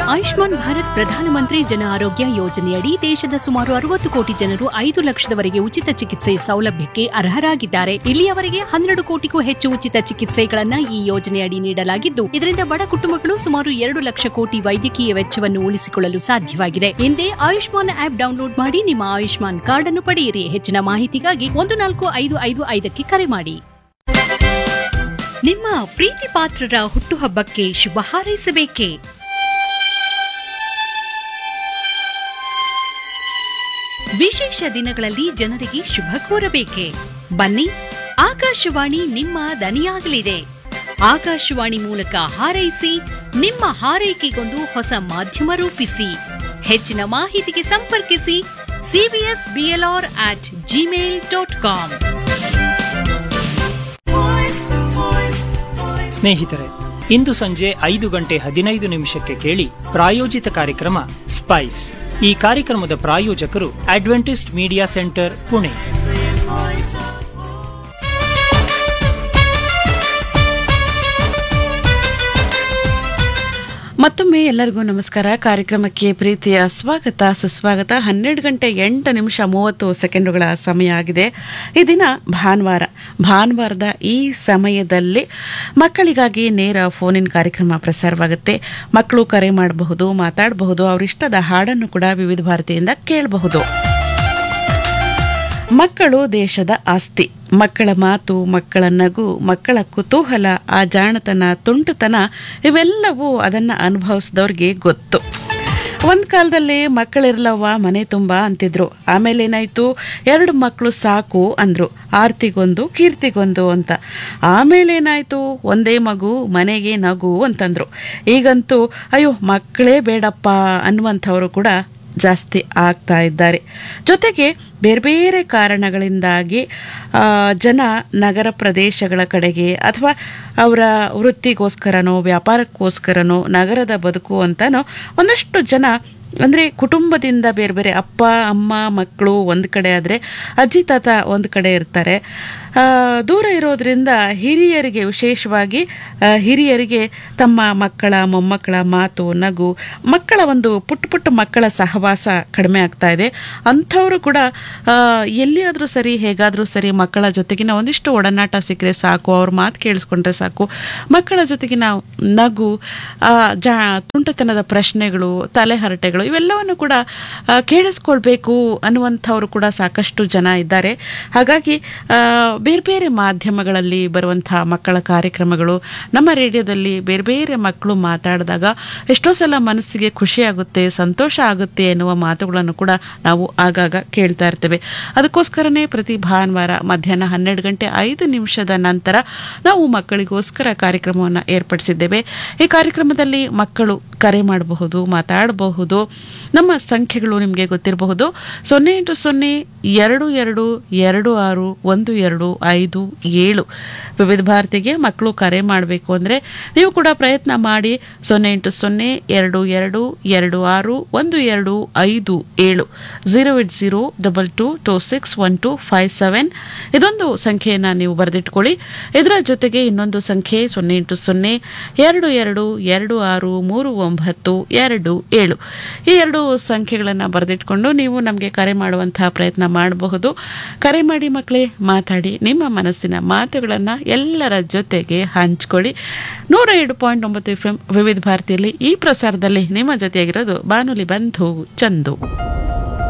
ಆಯುಷ್ಮಾನ್ ಭಾರತ್ ಪ್ರಧಾನಮಂತ್ರಿ ಜನ ಆರೋಗ್ಯ ಯೋಜನೆಯಡಿ ದೇಶದ ಸುಮಾರು ಅರವತ್ತು ಕೋಟಿ ಜನರು ಐದು ಲಕ್ಷದವರೆಗೆ ಉಚಿತ ಚಿಕಿತ್ಸೆ ಸೌಲಭ್ಯಕ್ಕೆ ಅರ್ಹರಾಗಿದ್ದಾರೆ ಇಲ್ಲಿಯವರೆಗೆ ಹನ್ನೆರಡು ಕೋಟಿಗೂ ಹೆಚ್ಚು ಉಚಿತ ಚಿಕಿತ್ಸೆಗಳನ್ನ ಈ ಯೋಜನೆಯಡಿ ನೀಡಲಾಗಿದ್ದು ಇದರಿಂದ ಬಡ ಕುಟುಂಬಗಳು ಸುಮಾರು ಎರಡು ಲಕ್ಷ ಕೋಟಿ ವೈದ್ಯಕೀಯ ವೆಚ್ಚವನ್ನು ಉಳಿಸಿಕೊಳ್ಳಲು ಸಾಧ್ಯವಾಗಿದೆ ಹಿಂದೆ ಆಯುಷ್ಮಾನ್ ಆಪ್ ಡೌನ್ಲೋಡ್ ಮಾಡಿ ನಿಮ್ಮ ಆಯುಷ್ಮಾನ್ ಕಾರ್ಡ್ ಅನ್ನು ಪಡೆಯಿರಿ ಹೆಚ್ಚಿನ ಮಾಹಿತಿಗಾಗಿ ಒಂದು ನಾಲ್ಕು ಐದು ಐದು ಐದಕ್ಕೆ ಕರೆ ಮಾಡಿ ನಿಮ್ಮ ಪ್ರೀತಿ ಪಾತ್ರರ ಹುಟ್ಟುಹಬ್ಬಕ್ಕೆ ಶುಭ ಹಾರೈಸಬೇಕೇ ವಿಶೇಷ ದಿನಗಳಲ್ಲಿ ಜನರಿಗೆ ಶುಭ ಕೋರಬೇಕೆ ಬನ್ನಿ ಆಕಾಶವಾಣಿ ನಿಮ್ಮ ದನಿಯಾಗಲಿದೆ ಆಕಾಶವಾಣಿ ಮೂಲಕ ಹಾರೈಸಿ ನಿಮ್ಮ ಹಾರೈಕೆಗೊಂದು ಹೊಸ ಮಾಧ್ಯಮ ರೂಪಿಸಿ ಹೆಚ್ಚಿನ ಮಾಹಿತಿಗೆ ಸಂಪರ್ಕಿಸಿ CBS BLR at Gmail dot com ಸ್ನೇಹಿತರೆ ಇಂದು ಸಂಜೆ ಐದು ಗಂಟೆ ಹದಿನೈದು ನಿಮಿಷಕ್ಕೆ ಕೇಳಿ ಪ್ರಾಯೋಜಿತ ಕಾರ್ಯಕ್ರಮ ಸ್ಪೈಸ್ ಈ ಕಾರ್ಯಕ್ರಮದ ಪ್ರಾಯೋಜಕರು ಅಡ್ವೆಂಟಿಸ್ಟ್ ಮೀಡಿಯಾ ಸೆಂಟರ್ ಪುಣೆ ಮತ್ತೊಮ್ಮೆ ಎಲ್ಲರಿಗೂ ನಮಸ್ಕಾರ ಕಾರ್ಯಕ್ರಮಕ್ಕೆ ಪ್ರೀತಿಯ ಸ್ವಾಗತ ಸುಸ್ವಾಗತ ಹನ್ನೆರಡು ಗಂಟೆ ಎಂಟು ನಿಮಿಷ ಮೂವತ್ತು ಸೆಕೆಂಡುಗಳ ಸಮಯ ಆಗಿದೆ ಈ ದಿನ ಭಾನುವಾರ ಭಾನುವಾರದ ಈ ಸಮಯದಲ್ಲಿ ಮಕ್ಕಳಿಗಾಗಿ ನೇರ ಫೋನಿನ್ ಕಾರ್ಯಕ್ರಮ ಪ್ರಸಾರವಾಗುತ್ತೆ ಮಕ್ಕಳು ಕರೆ ಮಾಡಬಹುದು ಮಾತಾಡಬಹುದು ಅವರಿಷ್ಟದ ಹಾಡನ್ನು ಕೂಡ ವಿವಿಧ ಭಾರತಿಯಿಂದ ಕೇಳಬಹುದು ಮಕ್ಕಳು ದೇಶದ ಆಸ್ತಿ ಮಕ್ಕಳ ಮಾತು ಮಕ್ಕಳ ನಗು ಮಕ್ಕಳ ಕುತೂಹಲ ಆ ಜಾಣತನ ತುಂಟತನ ಇವೆಲ್ಲವೂ ಅದನ್ನು ಅನುಭವಿಸಿದವ್ರಿಗೆ ಗೊತ್ತು ಒಂದು ಕಾಲದಲ್ಲಿ ಮಕ್ಕಳಿರ್ಲವ್ವ ಮನೆ ತುಂಬ ಅಂತಿದ್ರು ಆಮೇಲೆ ಏನಾಯ್ತು ಎರಡು ಮಕ್ಕಳು ಸಾಕು ಅಂದ್ರು ಆರ್ತಿಗೊಂದು ಕೀರ್ತಿಗೊಂದು ಅಂತ ಆಮೇಲೆ ಏನಾಯ್ತು ಒಂದೇ ಮಗು ಮನೆಗೆ ನಗು ಅಂತಂದ್ರು ಈಗಂತೂ ಅಯ್ಯೋ ಮಕ್ಕಳೇ ಬೇಡಪ್ಪ ಅನ್ನುವಂಥವರು ಕೂಡ ಜಾಸ್ತಿ ಆಗ್ತಾ ಇದ್ದಾರೆ ಜೊತೆಗೆ ಬೇರೆ ಬೇರೆ ಕಾರಣಗಳಿಂದಾಗಿ ಆ, ಜನ ನಗರ ಪ್ರದೇಶಗಳ ಕಡೆಗೆ ಅಥವಾ ಅವರ ವೃತ್ತಿಗೋಸ್ಕರನೋ ವ್ಯಾಪಾರಕ್ಕೋಸ್ಕರನೋ ನಗರದ ಬದುಕು ಅಂತನೋ ಒಂದಷ್ಟು ಜನ ಅಂದರೆ ಕುಟುಂಬದಿಂದ ಬೇರೆ ಬೇರೆ ಅಪ್ಪ ಅಮ್ಮ ಮಕ್ಕಳು ಒಂದು ಕಡೆ ಆದರೆ ಅಜ್ಜಿ ತಾತ ಒಂದು ಕಡೆ ಇರ್ತಾರೆ ಆ, ದೂರ ಇರೋದ್ರಿಂದ ಹಿರಿಯರಿಗೆ ವಿಶೇಷವಾಗಿ ಆ, ಹಿರಿಯರಿಗೆ ತಮ್ಮ ಮಕ್ಕಳ ಮೊಮ್ಮಕ್ಕಳ ಮಾತು ನಗು ಮಕ್ಕಳ ಒಂದು ಪುಟ್ಟ ಪುಟ್ಟ ಮಕ್ಕಳ ಸಹವಾಸ ಕಡಿಮೆ ಆಗ್ತಾ ಇದೆ ಅಂಥವರು ಕೂಡ ಆ, ಎಲ್ಲಿಯಾದರೂ ಸರಿ ಹೇಗಾದರೂ ಸರಿ ಮಕ್ಕಳ ಜೊತೆಗಿನ ಒಂದಿಷ್ಟು ಒಡನಾಟ ಸಿಕ್ಕರೆ ಸಾಕು ಅವ್ರ ಮಾತು ಕೇಳಿಸ್ಕೊಂಡ್ರೆ ಸಾಕು ಮಕ್ಕಳ ಜೊತೆಗಿನ ನಗು ಆ, ಜಾ ತುಂಟತನದ ಪ್ರಶ್ನೆಗಳು ತಲೆಹರಟೆಗಳು ಇವೆಲ್ಲವನ್ನು ಕೂಡ ಆ, ಕೇಳಿಸ್ಕೊಳ್ಬೇಕು ಅನ್ನುವಂಥವ್ರು ಕೂಡ ಸಾಕಷ್ಟು ಜನ ಇದ್ದಾರೆ ಹಾಗಾಗಿ ಆ, ಬೇರೆ ಬೇರೆ ಮಾಧ್ಯಮಗಳಲ್ಲಿ ಬರುವಂತಹ ಮಕ್ಕಳ ಕಾರ್ಯಕ್ರಮಗಳು ನಮ್ಮ ರೇಡಿಯೋದಲ್ಲಿ ಬೇರೆ ಬೇರೆ ಮಕ್ಕಳು ಮಾತಾಡಿದಾಗ ಎಷ್ಟೋ ಸಲ ಮನಸ್ಸಿಗೆ ಖುಷಿ ಆಗುತ್ತೆ ಸಂತೋಷ ಆಗುತ್ತೆ ಎನ್ನುವ ಮಾತುಗಳನ್ನು ಕೂಡ ನಾವು ಆಗಾಗ ಕೇಳ್ತಾ ಇರ್ತೇವೆ ಅದಕ್ಕೋಸ್ಕರನೇ ಪ್ರತಿ ಭಾನುವಾರ ಮಧ್ಯಾಹ್ನ ಹನ್ನೆರಡು ಗಂಟೆ ಐದು ನಿಮಿಷದ ನಂತರ ನಾವು ಮಕ್ಕಳಿಗೋಸ್ಕರ ಕಾರ್ಯಕ್ರಮವನ್ನು ಏರ್ಪಡಿಸಿದ್ದೇವೆ ಈ ಕಾರ್ಯಕ್ರಮದಲ್ಲಿ ಮಕ್ಕಳು ಕರೆ ಮಾಡಬಹುದು ಮಾತಾಡಬಹುದು ನಮ್ಮ ಸಂಖ್ಯೆಗಳು ನಿಮಗೆ ಗೊತ್ತಿರಬಹುದು ಸೊನ್ನೆ ಎಂಟು ಸೊನ್ನೆ ಎರಡು ಎರಡು ಎರಡು ಆರು ಒಂದು ಎರಡು ಐದು ಏಳು ವಿವಿಧ ಭಾರತಿಗೆ ಮಕ್ಕಳು ಕರೆ ಮಾಡಬೇಕು ಅಂದರೆ ನೀವು ಕೂಡ ಪ್ರಯತ್ನ ಮಾಡಿ ಸೊನ್ನೆ ಎಂಟು ಸೊನ್ನೆ ಎರಡು ಎರಡು ಎರಡು ಆರು ಒಂದು ಎರಡು ಐದು ಏಳು zero eight zero double two two six one two five seven ಇದೊಂದು ಸಂಖ್ಯೆಯನ್ನು ನೀವು ಬರೆದಿಟ್ಕೊಳ್ಳಿ ಇದರ ಜೊತೆಗೆ ಇನ್ನೊಂದು ಸಂಖ್ಯೆ ಸೊನ್ನೆ ಎಂಟು ಸೊನ್ನೆ ಎರಡು ಎರಡು ಎರಡು ಆರು ಮೂರು ಒಂಬತ್ತು ಎರಡು ಏಳು ಈ ಎರಡು ಸಂಖ್ಯೆಗಳನ್ನು ಬರೆದಿಟ್ಕೊಂಡು ನೀವು ನಮಗೆ ಕರೆ ಮಾಡುವಂತಹ ಪ್ರಯತ್ನ ಮಾಡಬಹುದು ಕರೆ ಮಾಡಿ ಮಕ್ಕಳೇ ಮಾತಾಡಿ ನಿಮ್ಮ ಮನಸ್ಸಿನ ಮಾತುಗಳನ್ನು ಎಲ್ಲರ ಜೊತೆಗೆ ಹಂಚ್ಕೊಳ್ಳಿ ನೂರ ಏಳು ಪಾಯಿಂಟ್ ಒಂಬತ್ತು ಎಫ್ ಎಂ ವಿವಿಧ ಭಾರತಿಯಲ್ಲಿ ಈ ಪ್ರಸಾರದಲ್ಲಿ ನಿಮ್ಮ ಜೊತೆಯಾಗಿರೋದು ಬಾನುಲಿ ಬಂಧು ಚಂದು